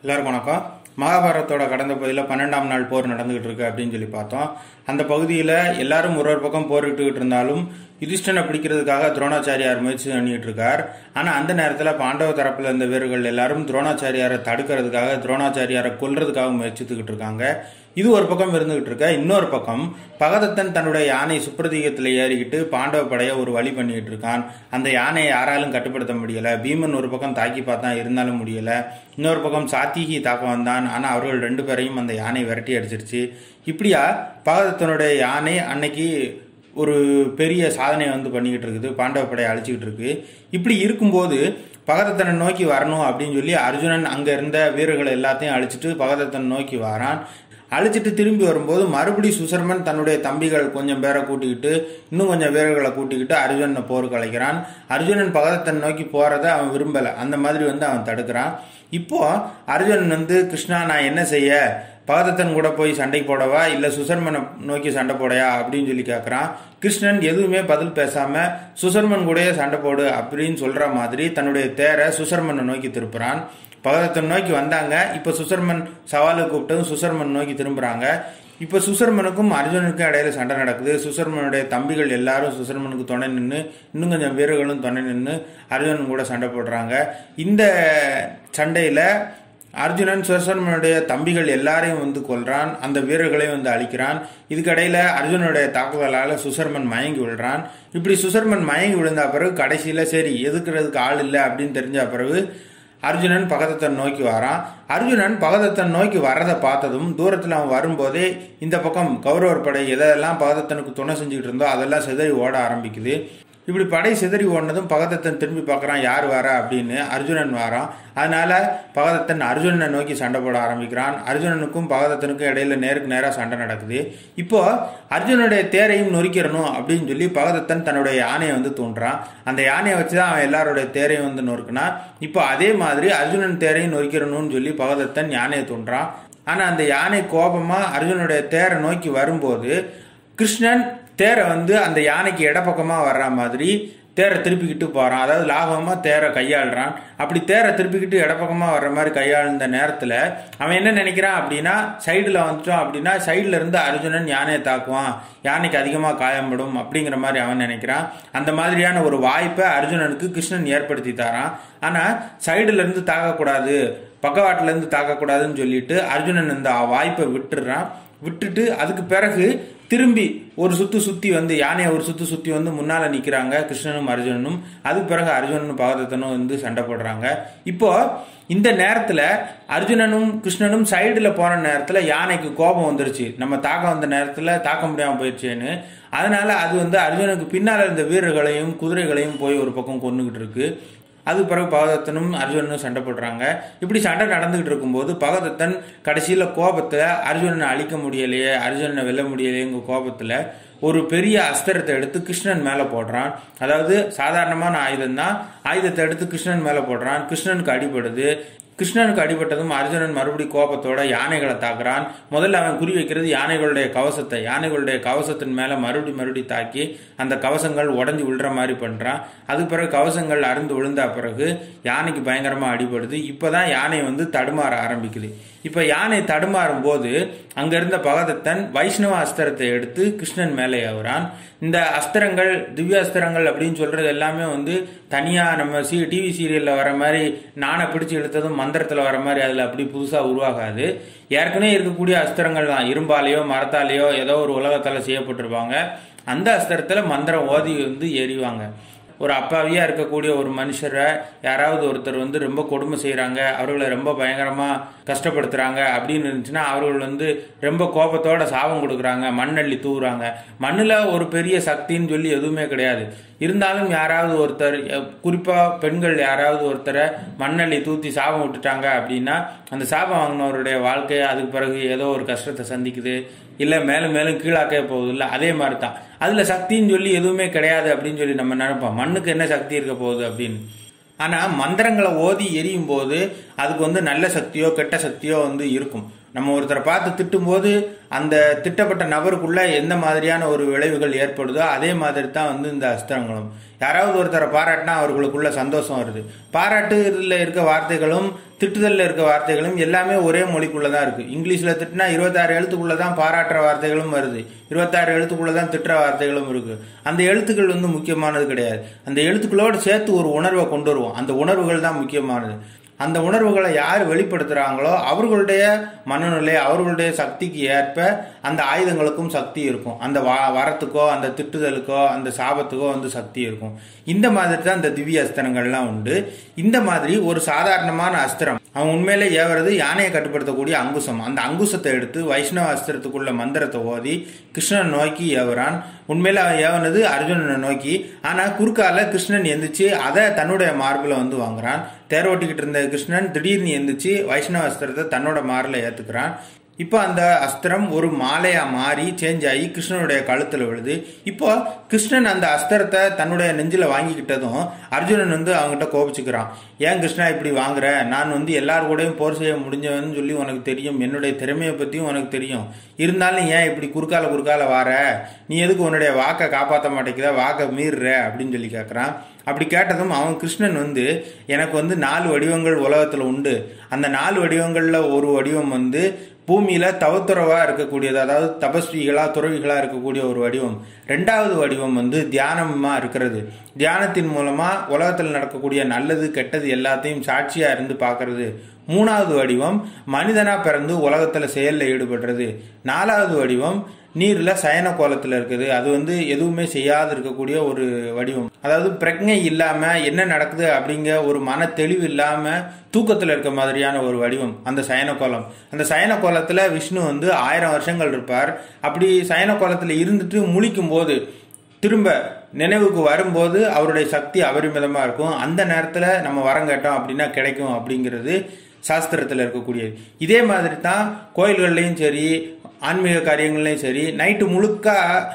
எல்லாருக்கும் வணக்கம் மகாபாரதத்தோட கடந்த பகுதியில் பன்னெண்டாம் நாள் போர் நடந்துகிட்டு இருக்கு அப்படின்னு சொல்லி பார்த்தோம் அந்த பகுதியில் எல்லாரும் ஒரு ஒரு பக்கம் போரிட்டுக்கிட்டு இருந்தாலும் யுதிஷ்டனை பிடிக்கிறதுக்காக துரோணாச்சாரியார் முயற்சி பண்ணிட்டு இருக்கார் ஆனால் அந்த நேரத்தில் பாண்டவ தரப்பில் இருந்த வீரர்கள் எல்லாரும் துரோணாச்சாரியாரை தடுக்கிறதுக்காக துரோணாச்சாரியாரை கொல்றதுக்காக முயற்சித்துக்கிட்டு இருக்காங்க இது ஒரு பக்கம் இருந்துகிட்டு இருக்க இன்னொரு பக்கம் பகதத்தன் தன்னுடைய யானை சுப்ரதீகத்தில் ஏறிக்கிட்டு பாண்டவ படையை ஒரு வழி பண்ணிக்கிட்டு இருக்கான் அந்த யானையை யாராலும் கட்டுப்படுத்த முடியல பீமன் ஒரு பக்கம் தாக்கி பார்த்தான் இருந்தாலும் முடியல இன்னொரு பக்கம் சாத்திகி தாக்க வந்தான் ஆனால் அவர்கள் ரெண்டு பேரையும் அந்த யானை விரட்டி அடிச்சிருச்சு இப்படியா பகதத்தனுடைய யானை அன்னைக்கு ஒரு பெரிய சாதனை வந்து பண்ணிக்கிட்டு இருக்குது பாண்டவ படையை அழிச்சிக்கிட்டு இருக்கு இப்படி இருக்கும்போது பகதத்தனை நோக்கி வரணும் அப்படின்னு சொல்லி அர்ஜுனன் அங்க இருந்த வீரர்களை எல்லாத்தையும் அழிச்சிட்டு பகதத்தனை நோக்கி வரான் அழிச்சிட்டு திரும்பி வரும்போது மறுபடி சுசர்மன் தன்னுடைய தம்பிகள் கொஞ்சம் பேரை கூட்டிக்கிட்டு இன்னும் கொஞ்சம் வீரர்களை கூட்டிக்கிட்டு அர்ஜுனனை போருக்கு அழைக்கிறான் அர்ஜுனன் பகதத்தன் நோக்கி போறதை அவன் விரும்பல அந்த மாதிரி வந்து அவன் தடுக்கிறான் இப்போ அர்ஜுனன் வந்து கிருஷ்ணா நான் என்ன செய்ய பகதத்தன் கூட போய் சண்டை போடவா இல்ல சுசர்மனை நோக்கி சண்டை போடையா அப்படின்னு சொல்லி கேட்கறான் கிருஷ்ணன் எதுவுமே பதில் பேசாம சுசர்மன் கூடயே சண்டை போடு அப்படின்னு சொல்ற மாதிரி தன்னுடைய தேரை சுசர்மனை நோக்கி திருப்புறான் பகதத்தன் நோக்கி வந்தாங்க இப்ப சுசர்மன் சவாலுக்கு கூப்பிட்டதும் சுசர்மன் நோக்கி திரும்புறாங்க இப்ப சுசர்மனுக்கும் அர்ஜுனனுக்கும் இடையில சண்டை நடக்குது சுசர்மனுடைய தம்பிகள் எல்லாரும் சுசர்மனுக்கு துணை நின்று இன்னும் கொஞ்சம் வீரர்களும் துணை நின்று அர்ஜுனன் கூட சண்டை போடுறாங்க இந்த சண்டையில அர்ஜுனன் சுசர்மனுடைய தம்பிகள் எல்லாரையும் வந்து கொல்றான் அந்த வீரர்களையும் வந்து அழிக்கிறான் இதுக்கடையில அர்ஜுனனுடைய தாக்குதலால சுசர்மன் மயங்கி விழுறான் இப்படி சுசர்மன் மயங்கி விழுந்த பிறகு கடைசியில சரி எதுக்குறதுக்கு ஆள் இல்லை அப்படின்னு தெரிஞ்ச பிறகு அர்ஜுனன் பகதத்தன் நோக்கி வரான் அர்ஜுனன் பகதத்தன் நோக்கி வரதை பார்த்ததும் தூரத்தில் அவன் வரும்போதே இந்த பக்கம் கௌரவர் படை எதெல்லாம் பகதத்தனுக்கு துணை செஞ்சுக்கிட்டு இருந்தோ அதெல்லாம் சிதறி ஓட ஆரம்பிக்குது இப்படி படை சிதறி ஓடினதும் பகதத்தன் திரும்பி பார்க்கறான் யார் வரா அப்படின்னு அர்ஜுனன் வரான் அதனால பகதத்தன் அர்ஜுனனை நோக்கி சண்டை போட ஆரம்பிக்கிறான் அர்ஜுனனுக்கும் பகதத்தனுக்கும் இடையில நேருக்கு நேராக சண்டை நடக்குது இப்போ அர்ஜுனுடைய தேரையும் நொறுக்கிடணும் அப்படின்னு சொல்லி பகதத்தன் தன்னுடைய யானையை வந்து தூண்டுறான் அந்த யானையை வச்சு தான் அவன் எல்லாருடைய தேரையும் வந்து நொறுக்கினான் இப்போ அதே மாதிரி அர்ஜுனன் தேரையும் நொறுக்கிடணும்னு சொல்லி பகதத்தன் யானையை தூண்டுறான் ஆனால் அந்த யானை கோபமா அர்ஜுனுடைய தேரை நோக்கி வரும்போது கிருஷ்ணன் தேரை வந்து அந்த யானைக்கு இடப்பக்கமா வர்ற மாதிரி தேரை திருப்பிக்கிட்டு போறான் அதாவது லாபமா தேரை கையாளுறான் அப்படி தேரை திருப்பிக்கிட்டு இடப்பக்கமா வர்ற மாதிரி கையாளுந்த நேரத்துல அவன் என்ன நினைக்கிறான் அப்படின்னா சைடுல வந்துட்டோம் அப்படின்னா சைடுல இருந்து அர்ஜுனன் யானையை தாக்குவான் யானைக்கு அதிகமா காயப்படும் அப்படிங்கிற மாதிரி அவன் நினைக்கிறான் அந்த மாதிரியான ஒரு வாய்ப்பை அர்ஜுனனுக்கு கிருஷ்ணன் ஏற்படுத்தி தரான் ஆனா சைடுல இருந்து தாக்கக்கூடாது பக்கவாட்டுல இருந்து தாக்கக்கூடாதுன்னு சொல்லிட்டு அர்ஜுனன் இந்த வாய்ப்பை விட்டுறான் விட்டுட்டு அதுக்கு பிறகு திரும்பி ஒரு சுத்து சுத்தி வந்து யானையை ஒரு சுத்து சுத்தி வந்து முன்னால நிக்கிறாங்க கிருஷ்ணனும் அர்ஜுனனும் அதுக்கு பிறகு அர்ஜுனனும் பகதத்தனும் வந்து சண்டை போடுறாங்க இப்போ இந்த நேரத்துல அர்ஜுனனும் கிருஷ்ணனும் சைடுல போன நேரத்துல யானைக்கு கோபம் வந்துருச்சு நம்ம தாக்க வந்த நேரத்துல தாக்க முடியாம போயிடுச்சேன்னு அதனால அது வந்து அர்ஜுனுக்கு பின்னால இருந்த வீரர்களையும் குதிரைகளையும் போய் ஒரு பக்கம் கொண்டுகிட்டு இருக்கு அது பிறகு பகதத்தனும் அர்ஜுனனும் சண்டை போடுறாங்க இப்படி சண்டை நடந்துகிட்டு இருக்கும்போது பகதத்தன் கடைசியில் கோபத்தில் அர்ஜுனனை அழிக்க முடியலையே அர்ஜுனனை வெல்ல முடியலையேங்க கோபத்தில் ஒரு பெரிய அஸ்திரத்தை எடுத்து கிருஷ்ணன் மேலே போடுறான் அதாவது சாதாரணமான ஆயுதம் தான் ஆயுதத்தை எடுத்து கிருஷ்ணன் மேலே போடுறான் கிருஷ்ணனுக்கு அடிபடுது கிருஷ்ணனுக்கு அடிபட்டதும் அர்ஜுனன் மறுபடி கோபத்தோட யானைகளை தாக்குறான் முதல்ல அவன் குறி வைக்கிறது யானைகளுடைய கவசத்தை யானைகளுடைய கவசத்தின் மேல மறுபடி மறுபடி தாக்கி அந்த கவசங்கள் உடஞ்சி விழுற மாதிரி பண்றான் அதுக்கு பிறகு கவசங்கள் அருந்து விழுந்த பிறகு யானைக்கு பயங்கரமா அடிபடுது இப்பதான் யானை வந்து தடுமாற ஆரம்பிக்குது இப்ப யானை தடுமாறும் போது அங்க இருந்த பகதத்தன் வைஷ்ணவ அஸ்திரத்தை எடுத்து கிருஷ்ணன் மேலே ஏவுறான் இந்த அஸ்திரங்கள் திவ்ய அஸ்திரங்கள் அப்படின்னு சொல்றது எல்லாமே வந்து தனியா நம்ம சி டிவி சீரியல்ல வர மாதிரி நானை பிடிச்சு இழுத்ததும் மந்திரத்துல வர மாதிரி அதுல அப்படி புதுசா உருவாகாது ஏற்கனவே இருக்கக்கூடிய அஸ்திரங்கள் தான் இரும்பாலேயோ மரத்தாலேயோ ஏதோ ஒரு உலகத்தால செய்யப்பட்டிருப்பாங்க அந்த அஸ்திரத்துல மந்திரம் ஓதி வந்து எறிவாங்க ஒரு அப்பாவியா இருக்கக்கூடிய ஒரு மனுஷரை யாராவது ஒருத்தர் வந்து ரொம்ப கொடுமை செய்யறாங்க அவர்களை ரொம்ப பயங்கரமா கஷ்டப்படுத்துறாங்க அப்படின்னு இருந்துச்சுன்னா அவர்கள் வந்து ரொம்ப கோபத்தோட சாபம் கொடுக்குறாங்க மண்ணள்ளி தூவுறாங்க மண்ணுல ஒரு பெரிய சக்தின்னு சொல்லி எதுவுமே கிடையாது இருந்தாலும் யாராவது ஒருத்தர் குறிப்பா பெண்கள் யாராவது ஒருத்தரை மண்ணள்ளி தூத்தி சாபம் விட்டுட்டாங்க அப்படின்னா அந்த சாபம் வாங்கினவருடைய வாழ்க்கை அதுக்கு பிறகு ஏதோ ஒரு கஷ்டத்தை சந்திக்குது இல்ல மேலும் மேலும் கீழாக்கே போகுது இல்ல அதே மாதிரி தான் அதுல சக்தின்னு சொல்லி எதுவுமே கிடையாது அப்படின்னு சொல்லி நம்ம நினைப்போம் மண்ணுக்கு என்ன சக்தி இருக்க போகுது அப்படின்னு ஆனா மந்திரங்களை ஓதி எரியும் போது அதுக்கு வந்து நல்ல சக்தியோ கெட்ட சக்தியோ வந்து இருக்கும் நம்ம ஒருத்தரை பார்த்து திட்டும்போது அந்த திட்டப்பட்ட நபருக்குள்ள எந்த மாதிரியான ஒரு விளைவுகள் ஏற்படுதோ அதே மாதிரி தான் வந்து இந்த அஸ்திரங்களும் யாராவது ஒருத்தரை பாராட்டினா அவர்களுக்குள்ள சந்தோஷம் வருது பாராட்டுல இருக்க வார்த்தைகளும் திட்டுதல்ல இருக்க வார்த்தைகளும் எல்லாமே ஒரே மொழிக்குள்ள தான் இருக்கு இங்கிலீஷ்ல திட்டினா இருபத்தாறு எழுத்துக்குள்ள தான் பாராட்டுற வார்த்தைகளும் வருது இருபத்தாறு எழுத்துக்குள்ள தான் திட்டுற வார்த்தைகளும் இருக்கு அந்த எழுத்துக்கள் வந்து முக்கியமானது கிடையாது அந்த எழுத்துக்களோடு சேர்த்து ஒரு உணர்வை கொண்டு வருவோம் அந்த உணர்வுகள் தான் முக்கியமானது அந்த உணர்வுகளை யார் வெளிப்படுத்துறாங்களோ அவர்களுடைய மனநிலை அவர்களுடைய சக்திக்கு ஏற்ப அந்த ஆயுதங்களுக்கும் சக்தி இருக்கும் அந்த வா- வரத்துக்கோ அந்த திட்டுதலுக்கோ அந்த சாபத்துக்கோ வந்து சக்தி இருக்கும் இந்த மாதிரி தான் இந்த திவ்ய அஸ்திரங்கள்லாம் உண்டு இந்த மாதிரி ஒரு சாதாரணமான அஸ்திரம் அவன் உண்மையிலே ஏவறது யானையை கட்டுப்படுத்தக்கூடிய அங்குசம் அந்த அங்குசத்தை எடுத்து வைஷ்ணவ அஸ்திரத்துக்குள்ள மந்திரத்தை ஓதி கிருஷ்ணன் நோக்கி ஏவுறான் உண்மையில அவன் ஏவனது அர்ஜுனனை நோக்கி ஆனா குறுக்கால கிருஷ்ணன் எந்திரிச்சு அதை தன்னுடைய மார்பில் வந்து வாங்குறான் தேர் ஓட்டிக்கிட்டு இருந்த கிருஷ்ணன் திடீர்னு எந்திரிச்சு வைஷ்ணவ அஸ்திரத்தை தன்னோட மார்பில் ஏத்துக்கிறான் இப்போ அந்த அஸ்திரம் ஒரு மாலையா மாறி சேஞ்ச் ஆகி கிருஷ்ணனுடைய கழுத்துல விழுது இப்போ கிருஷ்ணன் அந்த அஸ்திரத்தை தன்னுடைய நெஞ்சில வாங்கிக்கிட்டதும் அர்ஜுனன் வந்து அவங்ககிட்ட கோபிச்சுக்கிறான் ஏன் கிருஷ்ணா இப்படி வாங்குற நான் வந்து எல்லார் கூடயும் போர் செய்ய முடிஞ்சவன்னு சொல்லி உனக்கு தெரியும் என்னுடைய திறமையை பத்தியும் உனக்கு தெரியும் இருந்தாலும் ஏன் இப்படி குறுக்கால குறுக்கால வார நீ எதுக்கு உன்னுடைய வாக்கை காப்பாற்ற மாட்டேங்குத வாக்கை மீறுற அப்படின்னு சொல்லி கேட்குறான் அப்படி கேட்டதும் அவன் கிருஷ்ணன் வந்து எனக்கு வந்து நாலு வடிவங்கள் உலகத்தில் உண்டு அந்த நாலு வடிவங்களில் ஒரு வடிவம் வந்து பூமியில தவத்துறவா இருக்கக்கூடியது அதாவது தபஸ்விகளா துறவிகளா இருக்கக்கூடிய ஒரு வடிவம் ரெண்டாவது வடிவம் வந்து தியானமா இருக்கிறது தியானத்தின் மூலமா உலகத்தில் நடக்கக்கூடிய நல்லது கெட்டது எல்லாத்தையும் சாட்சியா இருந்து பார்க்கிறது மூணாவது வடிவம் மனிதனா பிறந்து உலகத்துல செயல்ல ஈடுபடுறது நாலாவது வடிவம் நீர்ல சயன கோலத்துல இருக்குது அது வந்து எதுவுமே செய்யாது இருக்கக்கூடிய ஒரு வடிவம் அதாவது பிரக்ஞை இல்லாம என்ன நடக்குது அப்படிங்கிற ஒரு மன தெளிவு இல்லாம தூக்கத்துல இருக்க மாதிரியான ஒரு வடிவம் அந்த சயன கோலம் அந்த சயன கோலத்துல விஷ்ணு வந்து ஆயிரம் வருஷங்கள் இருப்பார் அப்படி சயன கோலத்துல இருந்துட்டு முழிக்கும் போது திரும்ப நினைவுக்கு வரும்போது அவருடைய சக்தி அபரிமிதமா இருக்கும் அந்த நேரத்துல நம்ம வரம் கேட்டோம் அப்படின்னா கிடைக்கும் அப்படிங்கிறது சாஸ்திரத்தில் இருக்கக்கூடியது இதே மாதிரி தான் கோயில்கள்லையும் சரி ஆன்மீக காரியங்கள்லையும் சரி நைட்டு முழுக்க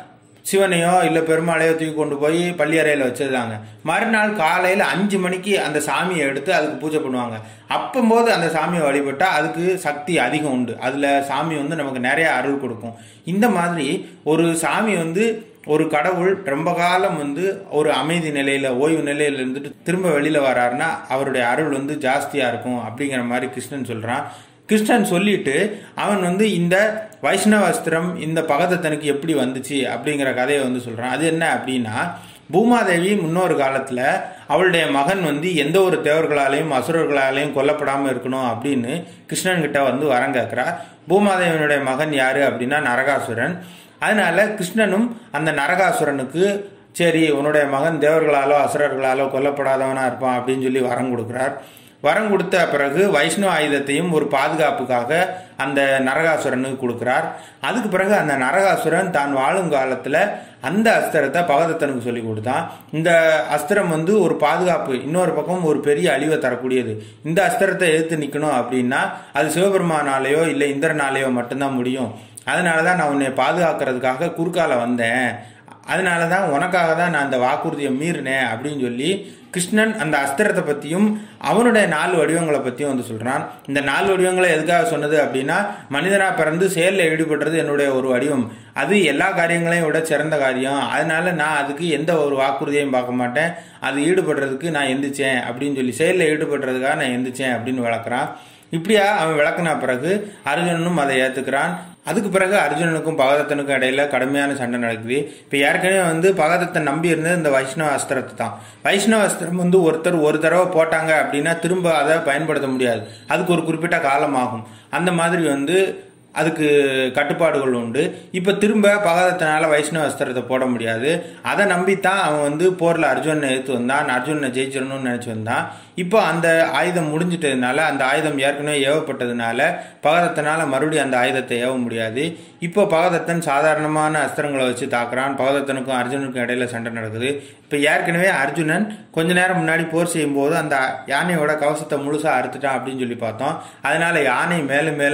சிவனையோ இல்லை பெருமாளையோ தூக்கி கொண்டு போய் பள்ளியறையில் வச்சிருந்தாங்க மறுநாள் காலையில் அஞ்சு மணிக்கு அந்த சாமியை எடுத்து அதுக்கு பூஜை பண்ணுவாங்க அப்பம்போது அந்த சாமியை வழிபட்டால் அதுக்கு சக்தி அதிகம் உண்டு அதில் சாமி வந்து நமக்கு நிறைய அருள் கொடுக்கும் இந்த மாதிரி ஒரு சாமி வந்து ஒரு கடவுள் ரொம்ப காலம் வந்து ஒரு அமைதி நிலையில ஓய்வு நிலையில இருந்துட்டு திரும்ப வெளியில வராருன்னா அவருடைய அருள் வந்து ஜாஸ்தியா இருக்கும் அப்படிங்கிற மாதிரி கிருஷ்ணன் சொல்றான் கிருஷ்ணன் சொல்லிட்டு அவன் வந்து இந்த வைஷ்ணவ அஸ்திரம் இந்த பகதத்தனுக்கு எப்படி வந்துச்சு அப்படிங்கிற கதையை வந்து சொல்றான் அது என்ன அப்படின்னா பூமாதேவி முன்னொரு காலத்துல அவளுடைய மகன் வந்து எந்த ஒரு தேவர்களாலையும் அசுரர்களாலையும் கொல்லப்படாம இருக்கணும் அப்படின்னு கிருஷ்ணன் கிட்ட வந்து வரம் கேட்கிறா பூமாதேவியினுடைய மகன் யாரு அப்படின்னா நரகாசுரன் அதனால கிருஷ்ணனும் அந்த நரகாசுரனுக்கு சரி உன்னுடைய மகன் தேவர்களாலோ அசுரர்களாலோ கொல்லப்படாதவனா இருப்பான் அப்படின்னு சொல்லி வரம் கொடுக்கிறார் வரம் கொடுத்த பிறகு வைஷ்ணவ ஆயுதத்தையும் ஒரு பாதுகாப்புக்காக அந்த நரகாசுரனுக்கு கொடுக்கிறார் அதுக்கு பிறகு அந்த நரகாசுரன் தான் வாழும் காலத்துல அந்த அஸ்திரத்தை பகதத்தனுக்கு சொல்லி கொடுத்தான் இந்த அஸ்திரம் வந்து ஒரு பாதுகாப்பு இன்னொரு பக்கம் ஒரு பெரிய அழிவை தரக்கூடியது இந்த அஸ்திரத்தை எதிர்த்து நிக்கணும் அப்படின்னா அது சிவபெருமானாலேயோ இல்லை இந்திரனாலேயோ மட்டும்தான் முடியும் அதனால தான் நான் உன்னை பாதுகாக்கிறதுக்காக குறுக்கால வந்தேன் அதனால தான் உனக்காக தான் நான் அந்த வாக்குறுதியை மீறினேன் அப்படின்னு சொல்லி கிருஷ்ணன் அந்த அஸ்திரத்தை பற்றியும் அவனுடைய நாலு வடிவங்களை பற்றியும் வந்து சொல்கிறான் இந்த நாலு வடிவங்களை எதுக்காக சொன்னது அப்படின்னா மனிதனாக பிறந்து செயலில் ஈடுபடுறது என்னுடைய ஒரு வடிவம் அது எல்லா காரியங்களையும் விட சிறந்த காரியம் அதனால நான் அதுக்கு எந்த ஒரு வாக்குறுதியையும் பார்க்க மாட்டேன் அது ஈடுபடுறதுக்கு நான் எந்திரிச்சேன் அப்படின்னு சொல்லி செயலில் ஈடுபடுறதுக்காக நான் எந்திரிச்சேன் அப்படின்னு விளக்குறான் இப்படியா அவன் விளக்குன பிறகு அர்ஜுனனும் அதை ஏத்துக்கிறான் அதுக்கு பிறகு அர்ஜுனனுக்கும் பகதத்தனுக்கும் இடையில கடுமையான சண்டை நடக்குது இப்ப ஏற்கனவே வந்து பகதத்தை நம்பி இருந்தது இந்த வைஷ்ணவ அஸ்திரத்தை தான் வைஷ்ணவ அஸ்திரம் வந்து ஒருத்தர் ஒரு தடவை போட்டாங்க அப்படின்னா திரும்ப அதை பயன்படுத்த முடியாது அதுக்கு ஒரு குறிப்பிட்ட காலம் ஆகும் அந்த மாதிரி வந்து அதுக்கு கட்டுப்பாடுகள் உண்டு இப்போ திரும்ப பகதத்தினால வைஷ்ணவ அஸ்திரத்தை போட முடியாது அதை நம்பித்தான் அவன் வந்து போரில் அர்ஜுனனை எடுத்து வந்தான் அர்ஜுனனை ஜெயிச்சிடணும்னு நினச்சி வந்தான் இப்போ அந்த ஆயுதம் முடிஞ்சிட்டதுனால அந்த ஆயுதம் ஏற்கனவே ஏவப்பட்டதுனால பகதத்தினால மறுபடியும் அந்த ஆயுதத்தை ஏவ முடியாது இப்போ பகதத்தன் சாதாரணமான அஸ்திரங்களை வச்சு தாக்குறான் பகதத்தனுக்கும் அர்ஜுனுக்கும் இடையில சண்டை நடக்குது இப்போ ஏற்கனவே அர்ஜுனன் கொஞ்ச நேரம் முன்னாடி போர் செய்யும் போது அந்த யானையோட கவசத்தை முழுசா அறுத்துட்டான் அப்படின்னு சொல்லி பார்த்தோம் அதனால யானை மேலும் மேலும்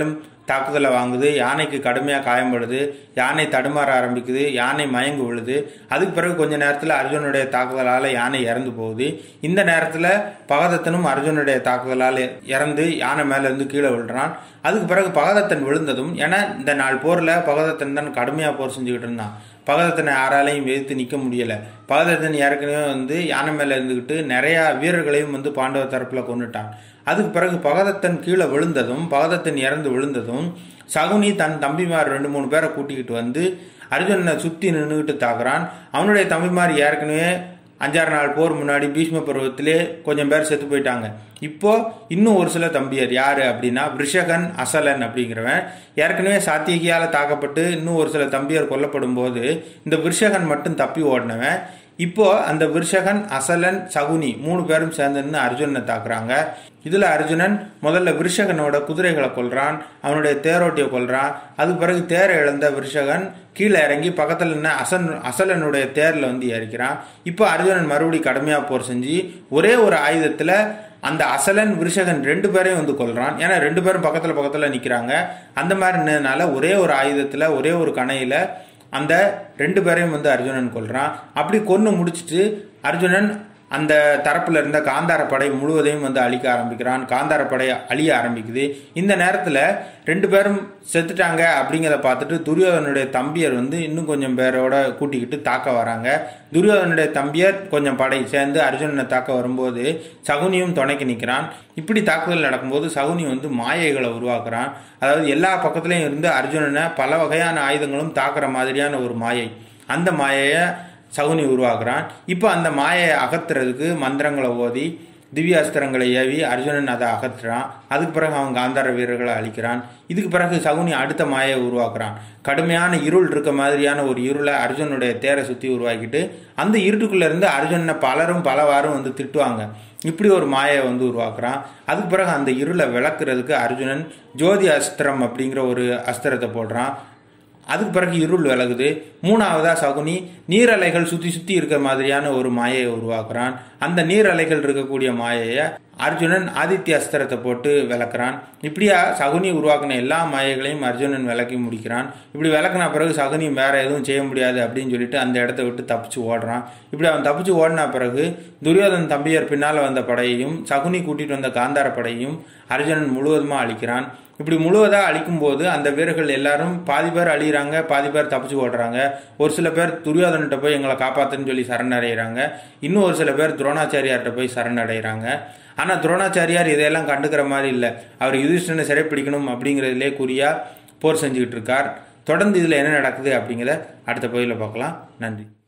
தாக்குதலை வாங்குது யானைக்கு கடுமையாக காயம்படுது யானை தடுமாற ஆரம்பிக்குது யானை மயங்கு விழுது அதுக்கு பிறகு கொஞ்ச நேரத்தில் அர்ஜுனுடைய தாக்குதலால் யானை இறந்து போகுது இந்த நேரத்தில் பகதத்தனும் அர்ஜுனுடைய தாக்குதலால் இறந்து யானை மேல இருந்து கீழே விழுறான் அதுக்கு பிறகு பகதத்தன் விழுந்ததும் ஏன்னா இந்த நாள் போரில் பகதத்தன் தான் கடுமையாக போர் செஞ்சுக்கிட்டு இருந்தான் பகதத்தனை யாராலையும் எதிர்த்து நிற்க முடியலை பகதத்தன் ஏற்கனவே வந்து யானை மேலே இருந்துக்கிட்டு நிறையா வீரர்களையும் வந்து பாண்டவ தரப்பில் கொண்டுட்டான் அதுக்கு பிறகு பகதத்தன் கீழே விழுந்ததும் பகதத்தன் இறந்து விழுந்ததும் சகுனி தன் தம்பிமார் ரெண்டு மூணு பேரை கூட்டிக்கிட்டு வந்து அர்ஜுனனை சுற்றி நின்றுக்கிட்டு தாக்குறான் அவனுடைய தம்பிமார் ஏற்கனவே அஞ்சாறு நாள் போர் முன்னாடி பீஷ்ம பருவத்திலே கொஞ்சம் பேர் செத்து போயிட்டாங்க இப்போ இன்னும் ஒரு சில தம்பியர் யாரு அப்படின்னா விஷகன் அசலன் அப்படிங்கிறவன் ஏற்கனவே சாத்தியகியால தாக்கப்பட்டு இன்னும் ஒரு சில தம்பியர் கொல்லப்படும் போது இந்த விஷகன் மட்டும் தப்பி ஓடினவன் இப்போ அந்த விருஷகன் அசலன் சகுனி மூணு பேரும் சேர்ந்து நின்று அர்ஜுனனை தாக்குறாங்க இதுல அர்ஜுனன் முதல்ல விருஷகனோட குதிரைகளை கொல்றான் அவனுடைய தேரோட்டியை கொல்றான் அதுக்கு பிறகு தேரை இழந்த விருஷகன் கீழே இறங்கி பக்கத்தில் நின்று அசன் அசலனுடைய தேர்ல வந்து ஏறிக்கிறான் இப்போ அர்ஜுனன் மறுபடியும் கடுமையா போர் செஞ்சு ஒரே ஒரு ஆயுதத்துல அந்த அசலன் விருஷகன் ரெண்டு பேரையும் வந்து கொல்றான் ஏன்னா ரெண்டு பேரும் பக்கத்துல பக்கத்துல நிக்கிறாங்க அந்த மாதிரி நின்றதுனால ஒரே ஒரு ஆயுதத்துல ஒரே ஒரு கணையில அந்த ரெண்டு பேரையும் வந்து அர்ஜுனன் கொல்றான் அப்படி கொன்று முடிச்சுட்டு அர்ஜுனன் அந்த தரப்புல இருந்த காந்தார படை முழுவதையும் வந்து அழிக்க ஆரம்பிக்கிறான் காந்தார படை அழிய ஆரம்பிக்குது இந்த நேரத்தில் ரெண்டு பேரும் செத்துட்டாங்க அப்படிங்கிறத பார்த்துட்டு துரியோதனுடைய தம்பியர் வந்து இன்னும் கொஞ்சம் பேரோட கூட்டிக்கிட்டு தாக்க வராங்க துரியோதனுடைய தம்பியர் கொஞ்சம் படை சேர்ந்து அர்ஜுனனை தாக்க வரும்போது சகுனியும் துணைக்கு நிற்கிறான் இப்படி தாக்குதல் நடக்கும்போது சகுனி வந்து மாயைகளை உருவாக்குறான் அதாவது எல்லா பக்கத்துலையும் இருந்து அர்ஜுனனை பல வகையான ஆயுதங்களும் தாக்குற மாதிரியான ஒரு மாயை அந்த மாயையை சகுனி உருவாக்குறான் இப்போ அந்த மாயை அகத்துறதுக்கு மந்திரங்களை ஓதி திவ்ய அஸ்திரங்களை ஏவி அர்ஜுனன் அதை அகற்றுறான் அதுக்கு பிறகு அவன் காந்தார வீரர்களை அழிக்கிறான் இதுக்கு பிறகு சகுனி அடுத்த மாயை உருவாக்குறான் கடுமையான இருள் இருக்க மாதிரியான ஒரு இருளை அர்ஜுனுடைய தேரை சுற்றி உருவாக்கிட்டு அந்த இருட்டுக்குள்ள இருந்து அர்ஜுனனை பலரும் பலவாரும் வந்து திட்டுவாங்க இப்படி ஒரு மாயை வந்து உருவாக்குறான் அதுக்கு பிறகு அந்த இருளை விளக்குறதுக்கு அர்ஜுனன் ஜோதி அஸ்திரம் அப்படிங்கிற ஒரு அஸ்திரத்தை போடுறான் அதுக்கு பிறகு இருள் விலகுது மூணாவதா சகுனி நீரலைகள் சுத்தி சுத்தி இருக்க மாதிரியான ஒரு மாயையை உருவாக்குறான் அந்த நீரலைகள் இருக்கக்கூடிய மாயையை அர்ஜுனன் ஆதித்ய அஸ்திரத்தை போட்டு விளக்குறான் இப்படியா சகுனி உருவாக்கின எல்லா மாயைகளையும் அர்ஜுனன் விளக்கி முடிக்கிறான் இப்படி விளக்குன பிறகு சகுனி வேற எதுவும் செய்ய முடியாது அப்படின்னு சொல்லிட்டு அந்த இடத்த விட்டு தப்பிச்சு ஓடுறான் இப்படி அவன் தப்பிச்சு ஓடின பிறகு துரியோதன் தம்பியர் பின்னால் வந்த படையையும் சகுனி கூட்டிட்டு வந்த காந்தார படையையும் அர்ஜுனன் முழுவதுமா அழிக்கிறான் இப்படி முழுவதாக அழிக்கும் போது அந்த வீரர்கள் எல்லாரும் பாதி பேர் அழிகிறாங்க பாதி பேர் தப்பிச்சு ஓடுறாங்க ஒரு சில பேர் துரியோதன்கிட்ட போய் எங்களை காப்பாத்துன்னு சொல்லி சரணடைகிறாங்க இன்னும் ஒரு சில பேர் துரோணாச்சாரியார்கிட்ட போய் சரணடைகிறாங்க ஆனால் துரோணாச்சாரியார் இதையெல்லாம் கண்டுக்கிற மாதிரி இல்லை அவர் யுதிஷ்டனை சிறைப்பிடிக்கணும் அப்படிங்கிறதுலே குறியா போர் செஞ்சுக்கிட்டு இருக்கார் தொடர்ந்து இதில் என்ன நடக்குது அப்படிங்கிறத அடுத்த பகுதியில் பார்க்கலாம் நன்றி